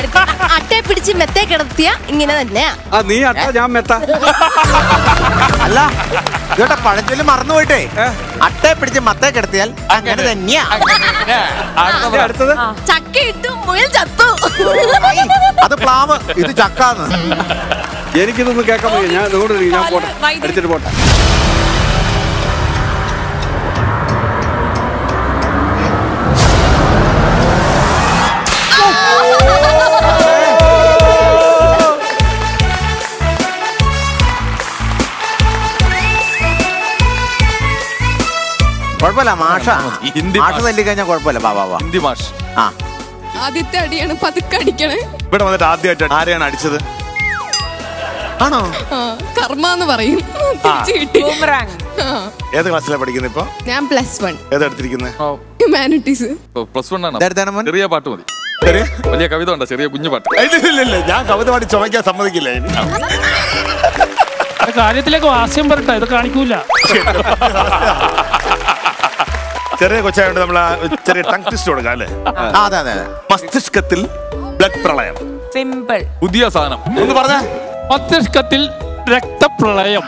അട്ടയെ പിടിച്ച് മെത്തേ കിടത്തിയ ഇങ്ങനെ തന്നെയാ ആ നീ അട്ട ഞാൻ മെത്ത അല്ല ഇതോട്ടെ പഴഞ്ചൊല്ലി മറന്നുപോയിട്ടേ അട്ടയെ പിടിച്ച് മത്തേ കിടത്തിയാൽ അങ്ങനെ തന്നെയാ ഇനി അടുത്തത് ചക്ക ഇട്ടു മുയൽ ചത്തു ഐ, അത് പ്ലാവ് ഇത് ചക്കാന്ന് എനിക്കിതൊന്നും കേൾക്കാൻ വയ്യ ഞാൻ ഇതുകൊണ്ട് ഇരിക്കും. ഞാൻ പോട്ടെ വൈദ്യുതി. അടിച്ചിട്ട് പോട്ടെ കുഴപ്പമില്ല മാഷ ഹിന്ദി മാഷ മാഷ്. തല്ലി കഴിഞ്ഞാൽ കുഴപ്പമില്ല വാ വാ വാ ഹിന്ദി മാഷ് ആ ആദ്യത്തെ അടിയാണ് പതുക്കെ അടിക്കണേ ഇവിടെ വന്നിട്ട് ആദ്യമായിട്ട് ആരെയാണ് അടിച്ചത് ആണോ ആ, കർമ്മ എന്ന് പറയും തിരിച്ചു കിട്ടി ആ, ഏത് ക്ലാസ്സിലാണ് പഠിക്കുന്നത് ഇപ്പൊ ഞാൻ പ്ലസ് വൺ ഏതെടുത്തിരിക്കുന്നത് ഹ്യൂമാനിറ്റീസ് പ്ലസ് വൺ ആണ് ഇതെടുത്താണ് മോൻ? ചെറിയ പാട്ട് മതി വലിയ കവിത ഉണ്ട് ചെറിയ കുഞ്ഞു പാട്ട് ഇല്ല ഇല്ല ഇല്ല ഞാൻ കവിത പാടി ചുമക്കാൻ സമ്മതിക്കില്ല ഇനി. കാര്യത്തിലേക്ക് വാസ്യം പറട്ടെ ഇത് കാണിക്കൂല ചെറിയ കൊച്ചായോണ്ട് നമ്മൾ ചെറിയ ടങ് ടെസ്റ്റ് കൊടുക്കാം അല്ലേ ആ, അതെ അതെ അതെ മസ്തിഷ്കത്തിൽ ബ്ലഡ് പ്രളയം സിമ്പിൾ പുതിയ സാധനം ഒന്ന് പറഞ്ഞേ മസ്തിഷ്കത്തിൽ രക്തപ്രളയം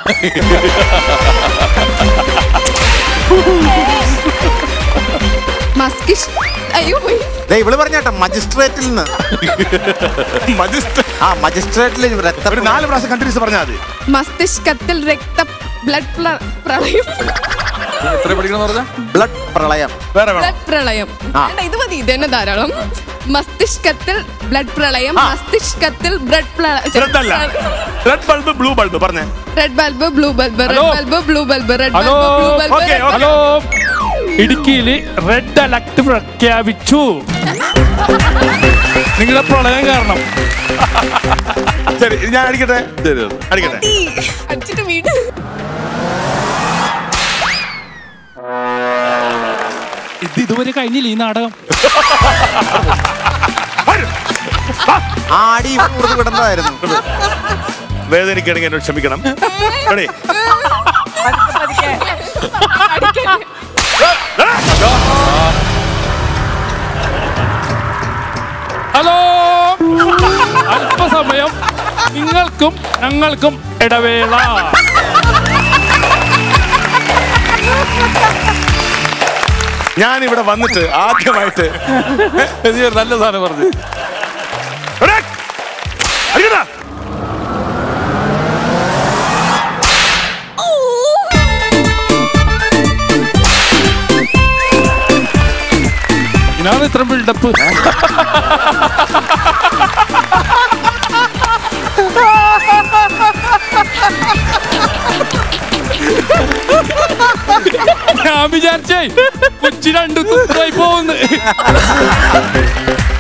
മസ്കിഷ് അയ്യോ പോയി ദേ ഇവള് പറഞ്ഞാട്ടോ മജിസ്ട്രേറ്റിൽ നിന്ന് മജിസ്ട്രേറ്റ് ആ മജിസ്ട്രേറ്റിൽ രക്തം ഒരു നാല് പ്രാവശ്യം കണ്ടിന്യൂസ് പറഞ്ഞാൽ മതി മസ്തിഷ്കത്തിൽ രക്ത ബ്ലഡ് പ്രളയം എത്ര പഠിക്കണം പറഞ്ഞാ ബ്ലഡ് പ്രളയം വേറെ വേണം ബ്ലഡ് പ്രളയം ആ. വേണ്ട, ഇത് മതി ഇത് തന്നെ ധാരാളം മസ്തിഷ്കത്തിൽ ബ്ലഡ് പ്രളയം മസ്തിഷ്കത്തിൽ ബ്ലഡ് റെഡ് അല്ല റെഡ് ബൾബ് ബ്ലൂ ബൾബ് പറഞ്ഞേ red bulb blue bulb red hello. Bulb blue bulb red hello. Bulb blue bulb okay, okay. Hello ഇടുക്കിയിൽ റെഡ് അലർട്ട് പ്രഖ്യാപിച്ചു നിങ്ങളുടെ പ്രളയം കാരണം ശരി ഞാൻ അടിക്കട്ടെ ശരി അത്. അടിക്കട്ടെ അടിച്ചിട്ട് വീട് ഇത് ഇതുവരെ കഴിഞ്ഞില്ല ഈ നാടകം ആടി കൂടുതൽ വിടുന്നതായിരുന്നു വേദനിക്കണമെങ്കിൽ എന്നോട് ക്ഷമിക്കണം Ready? ഹലോ അല്പസമയം നിങ്ങൾക്കും ഞങ്ങൾക്കും ഇടവേള ഞാൻ ഇവിടെ വന്നിട്ട് ആദ്യമായിട്ട് നീ ഒരു നല്ല സാധനം പറഞ്ഞു Ready? അടിക്കട്ടെ ഇതാണ് ഇത്ര ബിൽഡപ്പ് ഞാൻ വിചാരിച്ചേ കൊച്ചി രണ്ടു തുപ്പായി പോകുന്നു